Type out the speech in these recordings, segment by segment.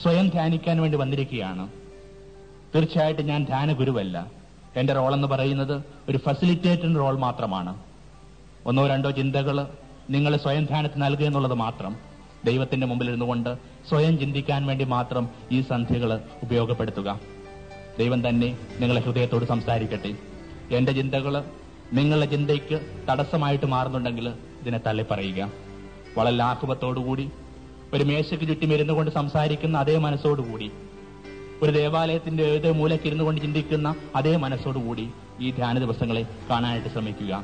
സ്വയം ധ്യാനിക്കാൻ വേണ്ടി വന്നിരിക്കുകയാണ് തീർച്ചയായിട്ടും ഞാൻ ധ്യാന ഗുരുവല്ല എന്റെ റോൾ എന്ന് പറയുന്നത് ഒരു ഫെസിലിറ്റേറ്ററിന്റെ റോൾ മാത്രമാണ് ഒന്നോ രണ്ടോ ചിന്തകൾ നിങ്ങൾ സ്വയം ധ്യാനത്തിന് നൽകുക എന്നുള്ളത് മാത്രം ദൈവത്തിന്റെ മുമ്പിൽ ഇരുന്നുകൊണ്ട് സ്വയം ചിന്തിക്കാൻ വേണ്ടി മാത്രം ഈ സന്ധ്യകൾ ഉപയോഗപ്പെടുത്തുക ദൈവം തന്നെ നിങ്ങളെ ഹൃദയത്തോട് സംസാരിക്കട്ടെ എന്റെ ചിന്തകൾ നിങ്ങളുടെ ചിന്തയ്ക്ക് തടസ്സമായിട്ട് മാറുന്നുണ്ടെങ്കിൽ ഇതിനെ തള്ളിപ്പറയുക വളരെ ലാഘവത്തോടുകൂടി ഒരു മേശയ്ക്ക് ചുറ്റും ഇരുന്നു കൊണ്ട് സംസാരിക്കുന്ന അതേ മനസ്സോടുകൂടി ഒരു ദേവാലയത്തിന്റെ ഏത് മൂലയ്ക്ക് ഇരുന്നു കൊണ്ട് ചിന്തിക്കുന്ന അതേ മനസ്സോടുകൂടി ഈ ധ്യാന ദിവസങ്ങളെ കാണാനായിട്ട് ശ്രമിക്കുക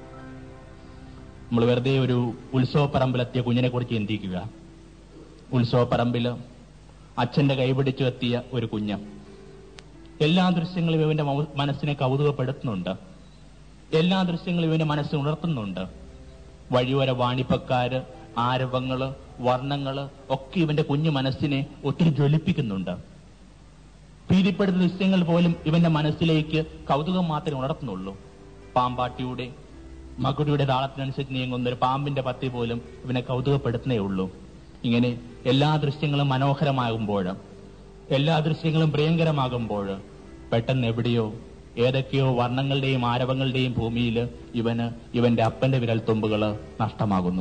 നമ്മൾ വെറുതെ ഒരു ഉത്സവപ്പറമ്പിലെത്തിയ കുഞ്ഞിനെ കുറിച്ച് ചിന്തിക്കുക ഉത്സവപ്പറമ്പില് അച്ഛന്റെ കൈപിടിച്ചു എത്തിയ ഒരു കുഞ്ഞ് എല്ലാ ദൃശ്യങ്ങളും ഇവന്റെ മൗ- മനസ്സിനെ കൗതുകപ്പെടുത്തുന്നുണ്ട് എല്ലാ ദൃശ്യങ്ങളും ഇവന്റെ മനസ്സ് ഉണർത്തുന്നുണ്ട് വഴിവര വാണിപ്പക്കാര് ആരവങ്ങള് വർണ്ണങ്ങള് ഒക്കെ ഇവന്റെ കുഞ്ഞു മനസ്സിനെ ഒത്തിരി ജ്വലിപ്പിക്കുന്നുണ്ട് ഭീതിപ്പെടുന്ന ദൃശ്യങ്ങൾ പോലും ഇവന്റെ മനസ്സിലേക്ക് കൗതുകം മാത്രമേ ഉണർത്തുന്നുള്ളൂ പാമ്പാട്ടിയുടെ മകുടിയുടെ താളത്തിനനുസരിച്ച് നീങ്ങുന്ന ഒരു പാമ്പിന്റെ പത്തി പോലും ഇവനെ കൗതുകപ്പെടുത്തുന്നേ ഉള്ളൂ ഇങ്ങനെ എല്ലാ ദൃശ്യങ്ങളും മനോഹരമാകുമ്പോൾ എല്ലാ ദൃശ്യങ്ങളും പ്രിയങ്കരമാകുമ്പോൾ പെട്ടെന്ന് എവിടെയോ ഏതൊക്കെയോ വർണ്ണങ്ങളുടെയും ആരവങ്ങളുടെയും ഭൂമിയിൽ ഇവന് ഇവന്റെ അപ്പന്റെ വിരൽത്തുമ്പുകള് നഷ്ടമാകുന്നു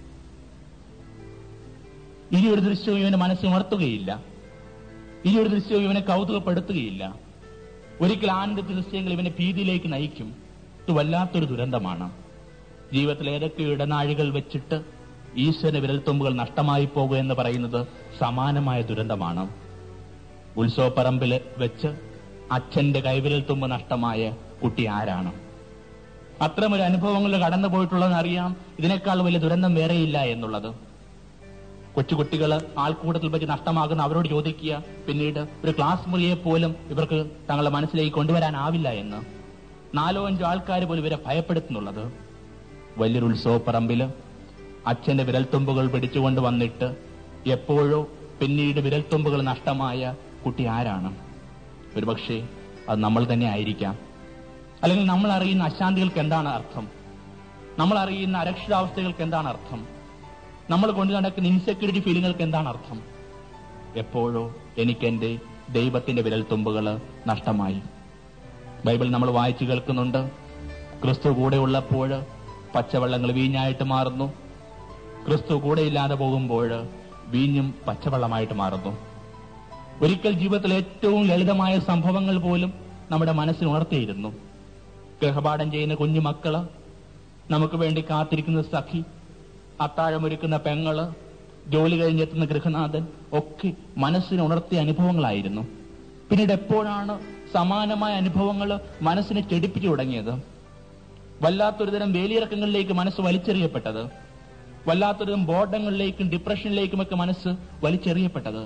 ഇനി ഒരു ദൃശ്യവും ഇവന്റെ മനസ്സിൽ ഉണർത്തുകയില്ല ഇനി ഒരു ദൃശ്യവും ഇവനെ കൗതുകപ്പെടുത്തുകയില്ല ഒരിക്കൽ ആനന്ദത്തെ ദൃശ്യങ്ങൾ ഇവനെ ഭീതിയിലേക്ക് നയിക്കും ഇത് വല്ലാത്തൊരു ദുരന്തമാണ് ജീവിതത്തിൽ ഏതൊക്കെയോ ഇടനാഴികൾ വെച്ചിട്ട് ഈശ്വരന്റെ വിരൽത്തുമ്പുകൾ നഷ്ടമായി പോകുക എന്ന് പറയുന്നത് സമാനമായ ദുരന്തമാണ് ഉത്സവപ്പറമ്പിൽ വെച്ച് അച്ഛന്റെ കൈവിരൽ തുമ്പ് നഷ്ടമായ കുട്ടി ആരാണ് അത്തരമൊരു അനുഭവങ്ങളിൽ കടന്നു പോയിട്ടുള്ളതെന്ന് അറിയാം ഇതിനേക്കാൾ വലിയ ദുരന്തം വേറെയില്ല എന്നുള്ളത് കൊച്ചുകുട്ടികൾ ആൾക്കൂട്ടത്തിൽ വെച്ച് നഷ്ടമാകുന്ന അവരോട് ചോദിക്കുക പിന്നീട് ഒരു ക്ലാസ് മുറിയെ പോലും ഇവർക്ക് തങ്ങളുടെ മനസ്സിലേക്ക് കൊണ്ടുവരാനാവില്ല എന്ന് നാലോ അഞ്ചോ ആൾക്കാർ പോലും ഇവരെ ഭയപ്പെടുത്തുന്നുള്ളത് വലിയൊരു ഉത്സവപ്പറമ്പില് അച്ഛന്റെ വിരൽത്തുമ്പുകൾ പിടിച്ചുകൊണ്ട് വന്നിട്ട് എപ്പോഴോ പിന്നീട് വിരൽത്തുമ്പുകൾ നഷ്ടമായ കുട്ടി ആരാണ് ഒരുപക്ഷെ അത് നമ്മൾ തന്നെ ആയിരിക്കാം അല്ലെങ്കിൽ നമ്മൾ അറിയുന്ന അശാന്തികൾക്ക് എന്താണ് അർത്ഥം നമ്മൾ അറിയുന്ന അരക്ഷിതാവസ്ഥകൾക്ക് എന്താണ് അർത്ഥം നമ്മൾ കൊണ്ടു നടക്കുന്ന ഇൻസെക്യൂരിറ്റി ഫീലിങ്ങൾക്ക് എന്താണ് അർത്ഥം എപ്പോഴോ എനിക്ക് എന്റെ ദൈവത്തിന്റെ വിരൽത്തുമ്പുകൾ നഷ്ടമായി ബൈബിൾ നമ്മൾ വായിച്ചു കേൾക്കുന്നുണ്ട് ക്രിസ്തു കൂടെ ഉള്ളപ്പോൾ പച്ചവെള്ളങ്ങൾ വീഞ്ഞായിട്ട് മാറുന്നു ക്രിസ്തു കൂടെ ഇല്ലാതെ പോകുമ്പോൾ വീഞ്ഞും പച്ചവെള്ളമായിട്ട് മാറുന്നു ഒരിക്കൽ ജീവിതത്തിൽ ഏറ്റവും ലളിതമായ സംഭവങ്ങൾ പോലും നമ്മുടെ മനസ്സിൽ ഉണർത്തിയിരുന്നു ഗൃഹപാഠം ചെയ്യുന്ന കുഞ്ഞു മക്കള് നമുക്ക് വേണ്ടി കാത്തിരിക്കുന്ന സഖി അത്താഴമൊരുക്കുന്ന പെങ്ങള് ജോലി കഴിഞ്ഞെത്തുന്ന ഗൃഹനാഥൻ ഒക്കെ മനസ്സിന് ഉണർത്തിയ അനുഭവങ്ങളായിരുന്നു പിന്നീട് എപ്പോഴാണ് സമാനമായ അനുഭവങ്ങൾ മനസ്സിനെ ചെടിപ്പിച്ചു തുടങ്ങിയത് വല്ലാത്തൊരു തരം വേലിയിറക്കങ്ങളിലേക്ക് മനസ്സ് വലിച്ചെറിയപ്പെട്ടത് വല്ലാത്തൊരു തരം ബോർഡങ്ങളിലേക്കും ഡിപ്രഷനിലേക്കുമൊക്കെ മനസ്സ് വലിച്ചെറിയപ്പെട്ടത്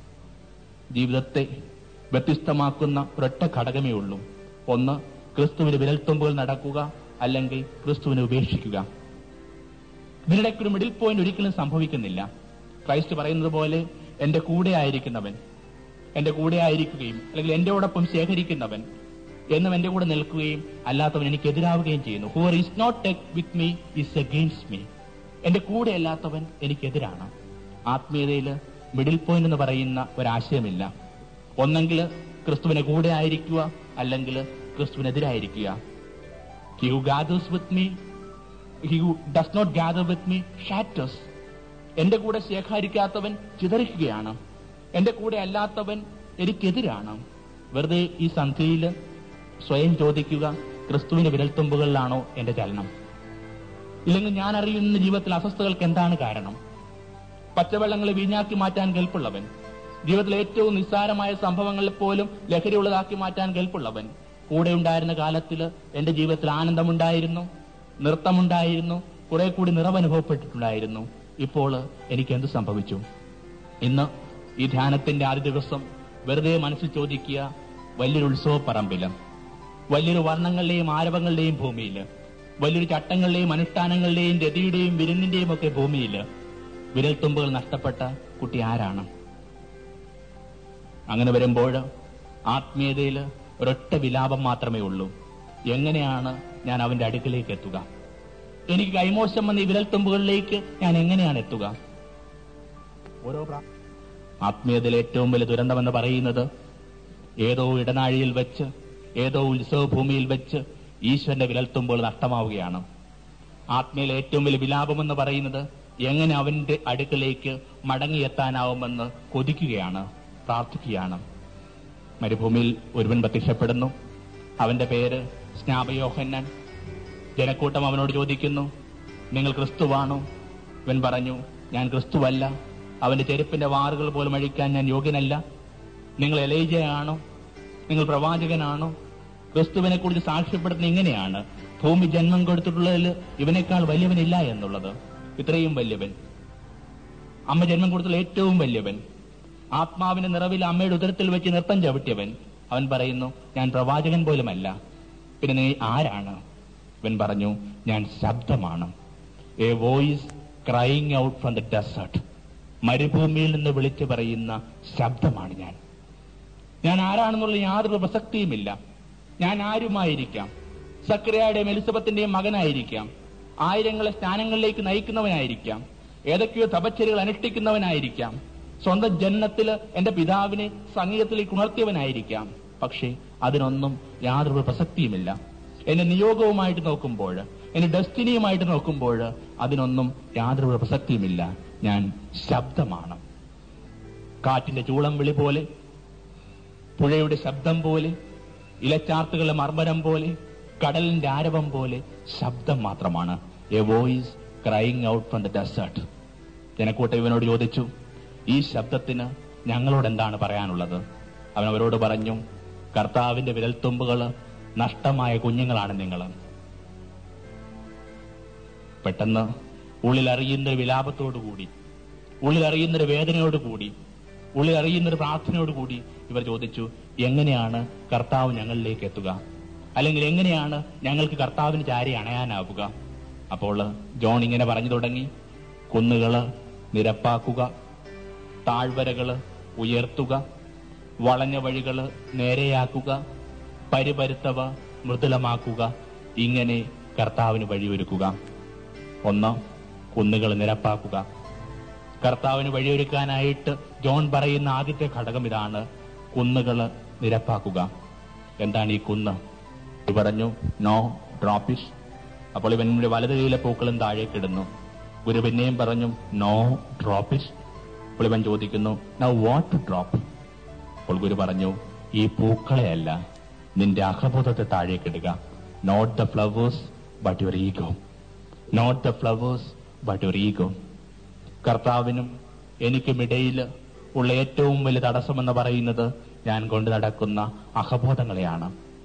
ജീവിതത്തെ വ്യത്യസ്തമാക്കുന്ന ഒരൊറ്റ ഘടകമേ ഉള്ളൂ ഒന്ന് ക്രിസ്തുവിന് വിരൽത്തുമ്പുകൾ നടക്കുക അല്ലെങ്കിൽ ക്രിസ്തുവിനെ ഉപേക്ഷിക്കുക ഇതിനിടയ്ക്ക് ഒരു മിഡിൽ പോയിന്റ് ഒരിക്കലും സംഭവിക്കുന്നില്ല ക്രൈസ്റ്റ് പറയുന്നത് പോലെ എന്റെ കൂടെ ആയിരിക്കുന്നവൻ എന്റെ കൂടെ ആയിരിക്കുകയും അല്ലെങ്കിൽ എന്റെയോടൊപ്പം ശേഖരിക്കുന്നവൻ എന്നും എന്റെ കൂടെ നിൽക്കുകയും അല്ലാത്തവൻ എനിക്ക് എതിരാവുകയും ചെയ്യുന്നു whoever is not with me is against me എന്റെ കൂടെ അല്ലാത്തവൻ എനിക്കെതിരാണ് ആത്മീയതയിൽ മിഡിൽ പോയിന്റ് എന്ന് പറയുന്ന ഒരാശയമില്ല ഒന്നെങ്കിൽ ക്രിസ്തുവിനെ കൂടെ ആയിരിക്കുക അല്ലെങ്കിൽ ക്രിസ്തുവിനെതിരായിരിക്കുക he who gathers with me he who does not gather with me shatters എന്റെ കൂടെ ശേഖരിക്കാത്തവൻ ചിതറിക്കുകയാണ് എന്റെ കൂടെ അല്ലാത്തവൻ എനിക്കെതിരാണ് വെറുതെ ഈ സന്ധ്യയിൽ സ്വയം ചോദിക്കുക ക്രിസ്തുവിന്റെ വിരൽത്തുമ്പുകളിലാണോ എന്റെ ചലനം ഇല്ലെങ്കിൽ ഞാൻ അറിയുന്ന ജീവിതത്തിൽ അസ്വസ്ഥതകൾക്ക് എന്താണ് കാരണം പച്ചവെള്ളങ്ങളെ വീഞ്ഞാക്കി മാറ്റാൻ കെൽപ്പുള്ളവൻ ജീവിതത്തിലെ ഏറ്റവും നിസ്സാരമായ സംഭവങ്ങളിൽ പോലും ലഹരിയുള്ളതാക്കി മാറ്റാൻ കെൽപ്പുള്ളവൻ കൂടെ ഉണ്ടായിരുന്ന കാലത്തിൽ എന്റെ ജീവിതത്തിൽ ആനന്ദമുണ്ടായിരുന്നു നൃത്തമുണ്ടായിരുന്നു കുറെ കൂടി നിറവനുഭവപ്പെട്ടിട്ടുണ്ടായിരുന്നു ഇപ്പോൾ എനിക്ക് എന്ത് സംഭവിച്ചു ഇന്ന് ഈ ധ്യാനത്തിന്റെ ആദ്യ ദിവസം വെറുതെ മനസ്സിൽ ചോദിക്കുക വലിയൊരു ഉത്സവപ്പറമ്പില് വലിയൊരു വർണ്ണങ്ങളുടെയും ആരവങ്ങളുടെയും ഭൂമിയിൽ വലിയൊരു ചട്ടങ്ങളുടെയും അനുഷ്ഠാനങ്ങളുടെയും രതിയുടെയും വിരുന്നിന്റെയും ഒക്കെ ഭൂമിയിൽ വിരൽത്തുമ്പുകൾ നഷ്ടപ്പെട്ട കുട്ടി ആരാണ് അങ്ങനെ വരുമ്പോൾ ആത്മീയതയിൽ ഒരൊറ്റ വിലാപം മാത്രമേ ഉള്ളൂ എങ്ങനെയാണ് ഞാൻ അവന്റെ അടുക്കിലേക്ക് എത്തുക എനിക്ക് കൈമോശം വന്ന ഈ വിരൽത്തുമ്പുകളിലേക്ക് ഞാൻ എങ്ങനെയാണ് എത്തുക ഓരോ പ്രാ- ആത്മീയതയിൽ ഏറ്റവും വലിയ ദുരന്തമെന്ന് പറയുന്നത് ഏതോ ഇടനാഴിയിൽ വെച്ച് ഏതോ ഉത്സവ ഭൂമിയിൽ വെച്ച് ഈശ്വരന്റെ വിരൽത്തുമ്പോൾ നഷ്ടമാവുകയാണ് ആത്മീയയിലെ ഏറ്റവും വലിയ വിലാപമെന്ന് പറയുന്നത് എങ്ങനെ അവന്റെ അടുക്കലേക്ക് മടങ്ങിയെത്താനാവുമെന്ന് കൊതിക്കുകയാണ് പ്രാർത്ഥിക്കുകയാണ് മരുഭൂമിയിൽ ഒരുവൻ പ്രത്യക്ഷപ്പെടുന്നു അവന്റെ പേര് സ്നാപയോഹന്നൻ ജനക്കൂട്ടം അവനോട് ചോദിക്കുന്നു നിങ്ങൾ ക്രിസ്തുവാണോ ഇവൻ പറഞ്ഞു ഞാൻ ക്രിസ്തുവല്ല അവന്റെ ചെരുപ്പിന്റെ വാറുകൾ പോലും അഴിക്കാൻ ഞാൻ യോഗ്യനല്ല നിങ്ങൾ എലൈജയാണോ നിങ്ങൾ പ്രവാചകനാണോ ക്രിസ്തുവിനെ കുറിച്ച് സാക്ഷ്യപ്പെടുത്തുന്ന ഇങ്ങനെയാണ് ഭൂമി ജന്മം കൊടുത്തിട്ടുള്ളതിൽ ഇവനേക്കാൾ വലിയവനില്ല എന്നുള്ളത് ഇത്രയും വലിയവൻ അമ്മ ജന്മം കൊടുത്തുള്ള ഏറ്റവും വലിയവൻ ആത്മാവിന്റെ നിറവിൽ അമ്മയുടെ ഉദരത്തിൽ വെച്ച് നൃത്തം ചവിട്ടിയവൻ അവൻ പറയുന്നു ഞാൻ പ്രവാചകൻ പോലുമല്ല പിന്നെ നീ ആരാണ് ഇവൻ പറഞ്ഞു ഞാൻ ശബ്ദമാണ് a voice crying out from the desert മരുഭൂമിയിൽ നിന്ന് വിളിച്ചു പറയുന്ന ശബ്ദമാണ് ഞാൻ ഞാൻ ആരാണെന്നുള്ള യാതൊരു പ്രസക്തിയുമില്ല ഞാൻ ആരുമായിരിക്കാം സക്രിയയുടെയും എലിസബത്തിന്റെയും മകനായിരിക്കാം ആയിരങ്ങളെ സ്ഥാനങ്ങളിലേക്ക് നയിക്കുന്നവനായിരിക്കാം ഏതൊക്കെയോ തപച്ചരികൾ അനുഷ്ഠിക്കുന്നവനായിരിക്കാം സ്വന്തം ജന്മത്തിൽ എന്റെ പിതാവിനെ സംഗീതത്തിലേക്ക് ഉണർത്തിയവനായിരിക്കാം പക്ഷേ അതിനൊന്നും യാതൊരു പ്രസക്തിയുമില്ല എന്റെ നിയോഗവുമായിട്ട് നോക്കുമ്പോൾ എന്റെ ഡെസ്റ്റിനിയുമായിട്ട് നോക്കുമ്പോൾ അതിനൊന്നും യാതൊരു പ്രസക്തിയുമില്ല ഞാൻ ശബ്ദമാണ് കാറ്റിന്റെ ചൂളം വിളി പോലെ പുഴയുടെ ശബ്ദം പോലെ ഇലച്ചാർത്തുകളുടെ മർമ്മരം പോലെ കടലിന്റെ ആരവം പോലെ ശബ്ദം മാത്രമാണ് a voice crying out from the desert ജനക്കൂട്ടം ഇവനോട് ചോദിച്ചു ഈ ശബ്ദത്തിന് ഞങ്ങളോട് എന്താണ് പറയാനുള്ളത് അവൻ അവരോട് പറഞ്ഞു കർത്താവിന്റെ വിരൽത്തുമ്പുകൾ നഷ്ടമായ കുഞ്ഞുങ്ങളാണ് നിങ്ങൾ പെട്ടെന്ന് ഉള്ളിൽ അറിയുന്നൊരു വിലാപത്തോടുകൂടി ഉള്ളിൽ അറിയുന്നൊരു വേദനയോടുകൂടി ഉള്ളിൽ അറിയുന്നൊരു പ്രാർത്ഥനയോടുകൂടി ഇവർ ചോദിച്ചു എങ്ങനെയാണ് കർത്താവ് ഞങ്ങളിലേക്ക് എത്തുക അല്ലെങ്കിൽ എങ്ങനെയാണ് ഞങ്ങൾക്ക് കർത്താവിന് ചാരി അണയാനാവുക അപ്പോൾ ജോൺ ഇങ്ങനെ പറഞ്ഞു തുടങ്ങി കുന്നുകള് നിരപ്പാക്കുക താഴ്വരകള് ഉയർത്തുക വളഞ്ഞ വഴികള് നേരെയാക്കുക പരിപരുത്തവ മൃദുലമാക്കുക ഇങ്ങനെ കർത്താവിന് വഴിയൊരുക്കുക ഒന്ന് കുന്നുകൾ നിരപ്പാക്കുക കർത്താവിന് വഴിയൊരുക്കാനായിട്ട് ജോൺ പറയുന്ന ആദ്യത്തെ ഘടകം ഇതാണ് കുന്നുകൾ നിരപ്പാക്കുക എന്താണ് ഈ കുന്ന് ഇത് പറഞ്ഞു നോ ഡ്രോപ്പിഷ് അപ്പോൾ ഇവന്റെ വലത് കൈയിലെ പൂക്കളും താഴേക്കിടുന്നു ഗുരു പിന്നെയും പറഞ്ഞു നോ ഡ്രോപ്പിഷ് അപ്പോൾ ഇവൻ ചോദിക്കുന്നു നൗ വാട്ട് ടു ഡ്രോപ്പ് അപ്പോൾ ഗുരു പറഞ്ഞു ഈ പൂക്കളെയല്ല നിന്റെ അഹബോധത്തെ താഴേക്കിടുക not the flowers but your ego not the flowers but your ego കർത്താവിനും എനിക്കുമിടയിൽ ഉള്ള ഏറ്റവും വലിയ തടസ്സമെന്ന് പറയുന്നത് ഞാൻ കൊണ്ടു നടക്കുന്ന അഹബോധങ്ങളെയാണ്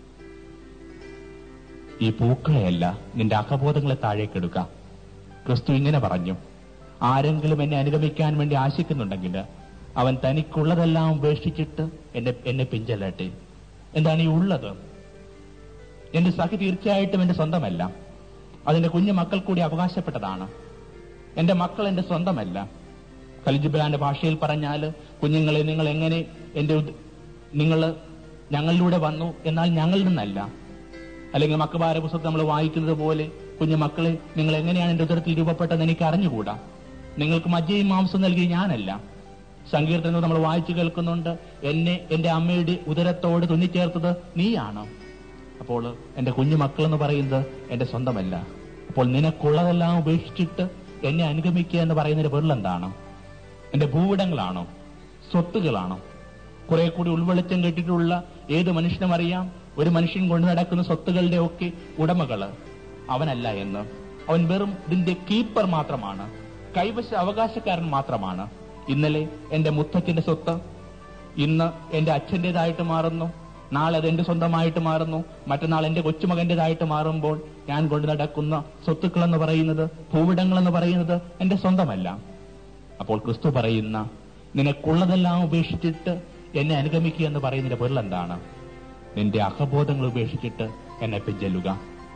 ഈ പൂക്കളെയല്ല നിന്റെ അഹബോധങ്ങളെ താഴേക്കെടുക്ക ക്രിസ്തു ഇങ്ങനെ പറഞ്ഞു ആരെങ്കിലും എന്നെ അനുഗമിക്കാൻ വേണ്ടി ആശിക്കുന്നുണ്ടെങ്കിൽ അവൻ തനിക്കുള്ളതെല്ലാം ഉപേക്ഷിച്ചിട്ട് എന്നെ എന്നെ പിഞ്ചലട്ടെ എന്താണ് ഈ ഉള്ളത് എന്റെ സഖി തീർച്ചയായിട്ടും എന്റെ സ്വന്തമല്ല അതിന്റെ കുഞ്ഞു മക്കൾ കൂടി അവകാശപ്പെട്ടതാണ് എന്റെ മക്കൾ എന്റെ സ്വന്തമല്ല ഖലിജുബിലാന്റെ ഭാഷയിൽ പറഞ്ഞാൽ കുഞ്ഞുങ്ങളെ നിങ്ങൾ എങ്ങനെ എന്റെ നിങ്ങൾ ഞങ്ങളിലൂടെ വന്നു എന്നാൽ ഞങ്ങളിൽ നിന്നല്ല അല്ലെങ്കിൽ മക്കബാര പുസ്തകം നമ്മൾ വായിക്കുന്നത് പോലെ കുഞ്ഞു മക്കളെ നിങ്ങൾ എങ്ങനെയാണ് എന്റെ ഉദരത്തിൽ രൂപപ്പെട്ടതെന്ന് എനിക്ക് അറിഞ്ഞുകൂടാ നിങ്ങൾക്ക് മജ്ജയും മാംസം നൽകി ഞാനല്ല സങ്കീർത്തനം നമ്മൾ വായിച്ചു കേൾക്കുന്നുണ്ട് എന്നെ എന്റെ അമ്മയുടെ ഉദരത്തോട് തുന്നിച്ചേർത്തത് നീയാണ് അപ്പോൾ എന്റെ കുഞ്ഞു മക്കൾ എന്ന് പറയുന്നത് എന്റെ സ്വന്തമല്ല അപ്പോൾ നിനക്കുള്ളതെല്ലാം ഉപേക്ഷിച്ചിട്ട് എന്നെ അനുഗമിക്കുക എന്ന് പറയുന്നതിന്റെ പേരിൽ എന്താണ് എന്റെ ഭൂവിടങ്ങളാണോ സ്വത്തുകളാണോ കുറെ കൂടി ഉൾവെളിച്ചം കെട്ടിട്ടുള്ള ഏത് മനുഷ്യനും അറിയാം ഒരു മനുഷ്യൻ കൊണ്ടു നടക്കുന്ന സ്വത്തുകളുടെ ഒക്കെ ഉടമകള് അവനല്ല എന്ന് അവൻ വെറും ഇതിന്റെ കീപ്പർ മാത്രമാണ് കൈവശ അവകാശക്കാരൻ മാത്രമാണ് ഇന്നലെ എന്റെ മുത്തച്ഛന്റെ സ്വത്ത് ഇന്ന് എന്റെ അച്ഛന്റേതായിട്ട് മാറുന്നു നാളെ അത് എന്റെ സ്വന്തമായിട്ട് മാറുന്നു മറ്റന്നാൾ എന്റെ കൊച്ചുമകന്റേതായിട്ട് മാറുമ്പോൾ ഞാൻ കൊണ്ടു നടക്കുന്ന സ്വത്തുക്കൾ എന്ന് പറയുന്നത് ഭൂവിടങ്ങൾ എന്ന് പറയുന്നത് എന്റെ സ്വന്തമല്ല അപ്പോൾ ക്രിസ്തു പറയുന്ന നിനക്കുള്ളതെല്ലാം ഉപേക്ഷിച്ചിട്ട് എന്നെ അനുഗമിക്കുക എന്ന് പറയുന്നതിന്റെ പൊരുൾ എന്താണ് നിന്റെ അഹബോധങ്ങൾ ഉപേക്ഷിച്ചിട്ട് എന്നെ പിഞ്ചെല്ലുക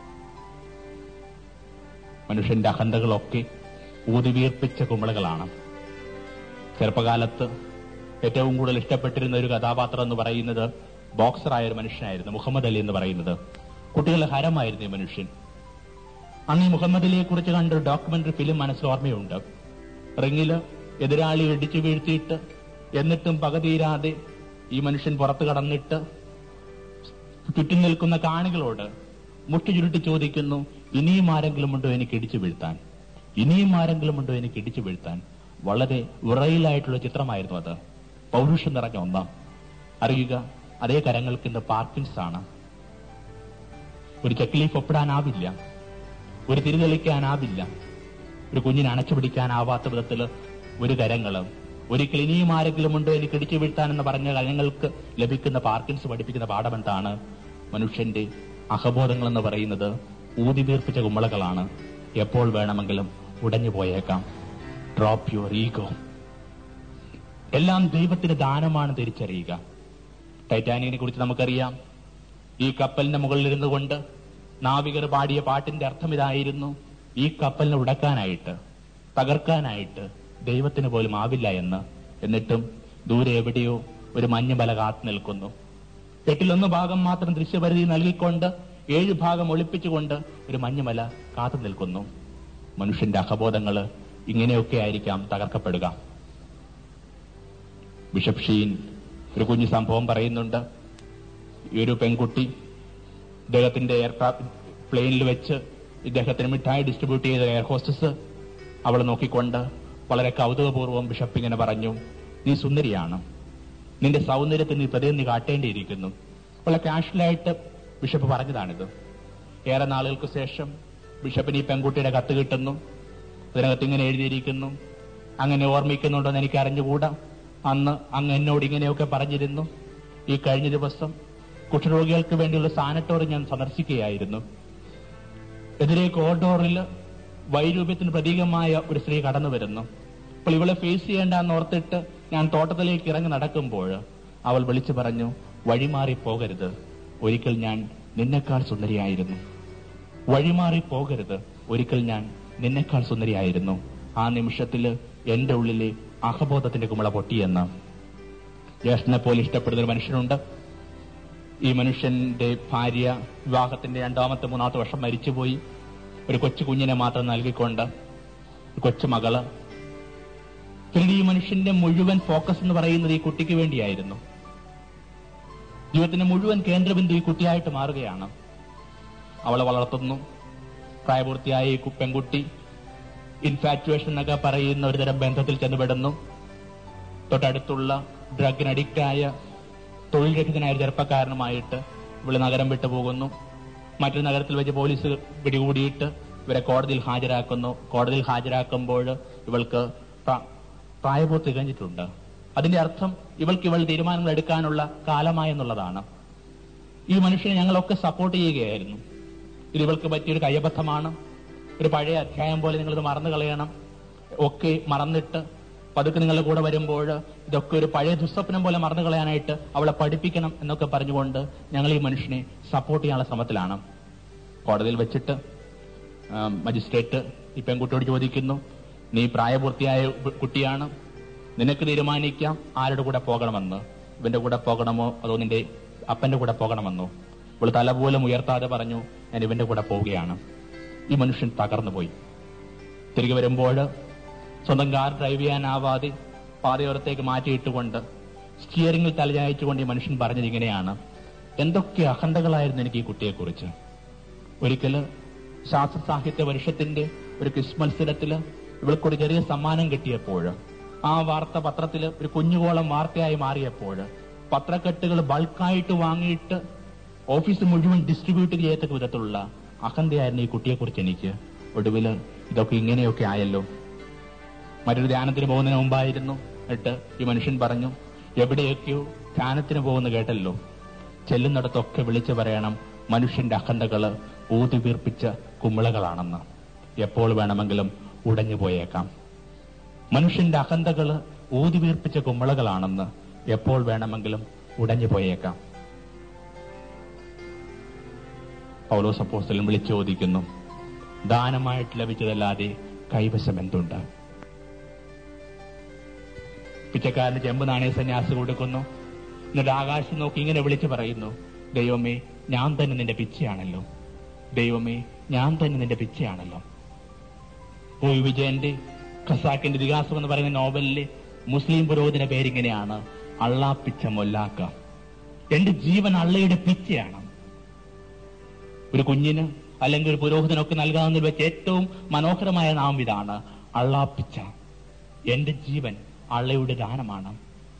മനുഷ്യന്റെ അഹന്തകളൊക്കെ ഊതിവീർപ്പിച്ച കുമിളകളാണ് ചെറുപ്പകാലത്ത് ഏറ്റവും കൂടുതൽ ഇഷ്ടപ്പെട്ടിരുന്ന ഒരു കഥാപാത്രം എന്ന് പറയുന്നത് ബോക്സറായ ഒരു മനുഷ്യനായിരുന്നു മുഹമ്മദ് അലി എന്ന് പറയുന്നത് കുട്ടികളുടെ ഹരമായിരുന്നു ഈ മനുഷ്യൻ അന്ന് ഈ മുഹമ്മദ് അലിയെ കുറിച്ച് കണ്ട ഒരു ഡോക്യുമെന്ററി ഫിലിം മനസ്സിൽ ഓർമ്മയുണ്ട് റിങ്ങില് എതിരാളി ഇടിച്ചു വീഴ്ത്തിയിട്ട് എന്നിട്ടും പകതീരാതെ ഈ മനുഷ്യൻ പുറത്തു കടന്നിട്ട് ചുറ്റും നിൽക്കുന്ന കാണികളോട് മുട്ടി ചുരുട്ടി ചോദിക്കുന്നു ഇനിയും ആരെങ്കിലും ഉണ്ടോ എനിക്ക് ഇടിച്ചു വീഴ്ത്താൻ ഇനിയും ആരെങ്കിലും ഉണ്ടോ എനിക്ക് ഇടിച്ചു വീഴ്ത്താൻ വളരെ വിറയിലായിട്ടുള്ള ചിത്രമായിരുന്നു അത് പൗരുഷം നിറഞ്ഞ ഒന്നാം അറിയുക അതേ കരങ്ങൾക്ക് ഇന്ന് പാർക്കിൻസ് ആണ് ഒരു ചെക്കിലീഫ് ഒപ്പിടാനാവില്ല ഒരു തിരിതെളിക്കാനാവില്ല ഒരു കുഞ്ഞിനെ അണച്ചു പിടിക്കാനാവാത്ത വിധത്തിൽ ഒരു കരങ്ങള് ഒരിക്കൽ ഇനിയും ആരെങ്കിലും ഉണ്ടോ എനിക്ക് ഇടിച്ചു വീഴ്ത്താനെന്ന് പറഞ്ഞ കരങ്ങൾക്ക് ലഭിക്കുന്ന പാർക്കിൻസ് പഠിപ്പിക്കുന്ന പാഠം എന്താണ് മനുഷ്യന്റെ അഹബോധങ്ങൾ എന്ന് പറയുന്നത് ഊതിവീർപ്പിച്ച കുമ്മളകളാണ് എപ്പോൾ വേണമെങ്കിലും ഉടഞ്ഞു പോയേക്കാം ഡ്രോപ്പ് യുവർ ഈഗോ എല്ലാം ദൈവത്തിന് ദാനമാണ് തിരിച്ചറിയുക ടൈറ്റാനിക്കിനെ കുറിച്ച് നമുക്കറിയാം ഈ കപ്പലിന്റെ മുകളിലിരുന്നു കൊണ്ട് നാവികർ പാടിയ പാട്ടിന്റെ അർത്ഥം ഇതായിരുന്നു ഈ കപ്പലിനെ ഉടക്കാനായിട്ട് തകർക്കാനായിട്ട് ദൈവത്തിന് പോലും ആവില്ല എന്ന് എന്നിട്ടും ദൂരെ എവിടെയോ ഒരു മഞ്ഞുമല കാത്തു നിൽക്കുന്നു എട്ടിലൊന്ന് ഭാഗം മാത്രം ദൃശ്യപരിധി നൽകിക്കൊണ്ട് ഏഴ് ഭാഗം ഒളിപ്പിച്ചുകൊണ്ട് ഒരു മഞ്ഞുമല കാത്തു നിൽക്കുന്നു മനുഷ്യന്റെ അഹബോധങ്ങള് ഇങ്ങനെയൊക്കെ ആയിരിക്കാം തകർക്കപ്പെടുക ബിഷപ്പ് ഷീൻ ഒരു കുഞ്ഞു സംഭവം പറയുന്നുണ്ട് ഈ ഒരു പെൺകുട്ടി ഇദ്ദേഹത്തിന്റെ എയർക്രാഫ്റ്റ് പ്ലെയിനിൽ വെച്ച് ഇദ്ദേഹത്തിന് മിഠായി ഡിസ്ട്രിബ്യൂട്ട് ചെയ്ത എയർ ഹോസ്റ്റസ് അവൾ നോക്കിക്കൊണ്ട് വളരെ കൗതുകപൂർവ്വം ബിഷപ്പ് ഇങ്ങനെ പറഞ്ഞു നീ സുന്ദരിയാണ് നിന്റെ സൗന്ദര്യത്തിന് നീ പ്രതിനിധി കാട്ടേണ്ടിയിരിക്കുന്നു വളരെ കാഷ്വലായിട്ട് ബിഷപ്പ് പറഞ്ഞതാണിത് ഏറെ നാളുകൾക്ക് ശേഷം ബിഷപ്പിന് ഈ പെൺകുട്ടിയുടെ കത്ത് കിട്ടുന്നു അതിനകത്ത് ഇങ്ങനെ എഴുതിയിരിക്കുന്നു അങ്ങനെ ഓർമ്മിക്കുന്നുണ്ടെന്ന് എനിക്ക് അറിഞ്ഞുകൂടാ അന്ന് അങ്ങ് എന്നോട് ഇങ്ങനെയൊക്കെ പറഞ്ഞിരുന്നു ഈ കഴിഞ്ഞ ദിവസം കുഷ്ഠരോഗികൾക്ക് വേണ്ടിയുള്ള സാനറ്റോറി ഞാൻ സന്ദർശിക്കുകയായിരുന്നു എതിരെ കോറിഡോറിൽ വൈരൂപ്യത്തിന് പ്രതീകമായ ഒരു സ്ത്രീ കടന്നു വരുന്നു അപ്പോൾ ഇവളെ ഫേസ് ചെയ്യേണ്ടെന്ന് ഓർത്തിട്ട് ഞാൻ തോട്ടത്തിലേക്ക് ഇറങ്ങി നടക്കുമ്പോൾ അവൾ വിളിച്ചു പറഞ്ഞു വഴിമാറി പോകരുത് ഒരിക്കൽ ഞാൻ നിന്നെക്കാൾ സുന്ദരിയായിരുന്നു വഴിമാറി പോകരുത് ഒരിക്കൽ ഞാൻ നിന്നെക്കാൾ സുന്ദരിയായിരുന്നു ആ നിമിഷത്തില് എന്റെ ഉള്ളിലെ അഹബോധത്തിന്റെ കുമള പൊട്ടിയെന്ന് ജ്യേഷ്ഠനെ പോലെ ഇഷ്ടപ്പെടുന്ന ഒരു മനുഷ്യനുണ്ട് ഈ മനുഷ്യന്റെ ഭാര്യ വിവാഹത്തിന്റെ രണ്ടാമത്തെ മൂന്നാമത്തെ വർഷം മരിച്ചുപോയി ഒരു കൊച്ചു കുഞ്ഞിനെ മാത്രം നൽകിക്കൊണ്ട് ഒരു കൊച്ചു മകള് പിന്നീട് ഈ മനുഷ്യന്റെ മുഴുവൻ ഫോക്കസ് എന്ന് പറയുന്നത് ഈ കുട്ടിക്ക് വേണ്ടിയായിരുന്നു ജീവിതത്തിന്റെ മുഴുവൻ കേന്ദ്രബിന്ദു ഈ കുട്ടിയായിട്ട് മാറുകയാണ് അവളെ വളർത്തുന്നു പ്രായപൂർത്തിയായ ഈ കു- പെൺകുട്ടി ഇൻഫാറ്റുവേഷൻ എന്നൊക്കെ പറയുന്ന ഒരുതരം ബന്ധത്തിൽ ചെന്നുപെടുന്നു തൊട്ടടുത്തുള്ള ഡ്രഗിന് അഡിക്റ്റായ തൊഴിൽ രഹിതനായ ഒരു ചെറുപ്പക്കാരനുമായിട്ട് ഇവള് നഗരം വിട്ടു പോകുന്നു മറ്റൊരു നഗരത്തിൽ വെച്ച് പോലീസ് പിടികൂടിയിട്ട് ഇവരെ കോടതിയിൽ ഹാജരാക്കുന്നു കോടതിയിൽ ഹാജരാക്കുമ്പോൾ ഇവൾക്ക് പ്ര- പ്രായപൂർത്തി കഴിഞ്ഞിട്ടുണ്ട് അതിന്റെ അർത്ഥം ഇവൾക്ക് ഇവൾ തീരുമാനങ്ങൾ എടുക്കാനുള്ള കാലമായെന്നുള്ളതാണ് ഈ മനുഷ്യനെ ഞങ്ങളൊക്കെ സപ്പോർട്ട് ചെയ്യുകയായിരുന്നു ഇത് ഇവൾക്ക് പറ്റിയൊരു കയ്യബദ്ധമാണ് ഒരു പഴയ അധ്യായം പോലെ നിങ്ങളിത് മറന്നു കളയണം ഒക്കെ മറന്നിട്ട് പതുക്കെ നിങ്ങളുടെ കൂടെ വരുമ്പോൾ ഇതൊക്കെ ഒരു പഴയ ദുസ്വപ്നം പോലെ മറന്നു കളയാനായിട്ട് അവളെ പഠിപ്പിക്കണം എന്നൊക്കെ പറഞ്ഞുകൊണ്ട് ഞങ്ങൾ ഈ മനുഷ്യനെ സപ്പോർട്ട് ചെയ്യാനുള്ള ശ്രമത്തിലാണ് കോടതിയിൽ വെച്ചിട്ട് ആ, മജിസ്ട്രേറ്റ് ഈ പെൺകുട്ടിയോട് ചോദിക്കുന്നു നീ പ്രായപൂർത്തിയായ ഉ- കുട്ടിയാണ് നിനക്ക് തീരുമാനിക്കാം ആരുടെ കൂടെ പോകണമെന്ന് ഇവന്റെ കൂടെ പോകണമോ അതോ നിന്റെ അപ്പന്റെ കൂടെ പോകണമെന്നോ ഇവള് തല പോലും ഉയർത്താതെ പറഞ്ഞു ഞാൻ ഇവന്റെ കൂടെ പോവുകയാണ് ഈ മനുഷ്യൻ തകർന്നു പോയി തിരികെ വരുമ്പോൾ സ്വന്തം കാർ ഡ്രൈവ് ചെയ്യാനാവാതെ പാതയോരത്തേക്ക് മാറ്റിയിട്ടുകൊണ്ട് സ്റ്റിയറിംഗിൽ തലചായച്ചുകൊണ്ട് ഈ മനുഷ്യൻ പറഞ്ഞത് ഇങ്ങനെയാണ് എന്തൊക്കെ അഖണ്ഡകളായിരുന്നു എനിക്ക് ഈ കുട്ടിയെക്കുറിച്ച് ഒരിക്കല് ശാസ്ത്ര സാഹിത്യ വർഷത്തിന്റെ ഒരു ക്വിസ് മത്സരത്തില് ഇവൾക്കൊരു ചെറിയ സമ്മാനം കിട്ടിയപ്പോൾ ആ വാർത്ത പത്രത്തില് ഒരു കുഞ്ഞുകോളം വാർത്തയായി മാറിയപ്പോൾ പത്രക്കെട്ടുകൾ ബൾക്കായിട്ട് വാങ്ങിയിട്ട് ഓഫീസ് മുഴുവൻ ഡിസ്ട്രിബ്യൂട്ട് ചെയ്യത്തക്ക വിധത്തിലുള്ള അഹന്തയായിരുന്നു ഈ കുട്ടിയെക്കുറിച്ച് എനിക്ക് ഒടുവില് ഇതൊക്കെ ഇങ്ങനെയൊക്കെ ആയല്ലോ മറ്റൊരു ധ്യാനത്തിന് പോകുന്നതിന് മുമ്പായിരുന്നു എന്നിട്ട് ഈ മനുഷ്യൻ പറഞ്ഞു എവിടെയൊക്കെയോ ധ്യാനത്തിന് പോകുന്ന കേട്ടല്ലോ ചെല്ലുന്നിടത്തൊക്കെ വിളിച്ചു പറയണം മനുഷ്യന്റെ അഖണ്ഡകള് ഊതിവീർപ്പിച്ച കുമിളകളാണെന്ന് എപ്പോൾ വേണമെങ്കിലും ഉടഞ്ഞു പോയേക്കാം മനുഷ്യന്റെ അഖണ്ഡകള് ഊതിവീർപ്പിച്ച കുമിളകളാണെന്ന് എപ്പോൾ വേണമെങ്കിലും ഉടഞ്ഞു പോയേക്കാം പൗലോസ് അപ്പോസ്തലൻ വിളിച്ചു ചോദിക്കുന്നു ദാനമായിട്ട് ലഭിച്ചതല്ലാതെ കൈവശം എന്തുണ്ട് പിച്ചക്കാരന് ചെമ്പ് നാണയ സന്യാസം കൊടുക്കുന്നു എന്നിട്ട് ആകാശം നോക്കി ഇങ്ങനെ വിളിച്ചു പറയുന്നു ദൈവമേ ഞാൻ തന്നെ നിന്റെ പിച്ചയാണല്ലോ ദൈവമേ ഞാൻ തന്നെ നിന്റെ പിച്ചയാണല്ലോ ഒ വിജയന്റെ ഖസാക്കിന്റെ ഇതിഹാസം എന്ന് പറയുന്ന നോവലിലെ മുസ്ലിം പുരോഹിതന്റെ പേരിങ്ങനെയാണ് അള്ളാപ്പിച്ച മൊല്ലാക്ക എന്റെ ജീവൻ അള്ളയുടെ പിച്ചയാണ് ഒരു കുഞ്ഞിന് അല്ലെങ്കിൽ ഒരു പുരോഹിതനൊക്കെ നൽകാവുന്നതിൽ വെച്ച് ഏറ്റവും മനോഹരമായ നാം ഇതാണ് അള്ളാപ്പിച്ച എന്റെ ജീവൻ അള്ളയുടെ ദാനമാണ്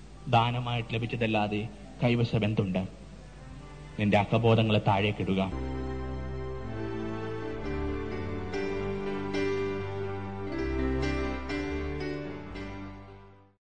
ദാനമായിട്ട് ലഭിച്ചതല്ലാതെ കൈവശം എന്തുണ്ട് നിന്റെ അക്കബോധങ്ങളെ താഴേക്കിടുക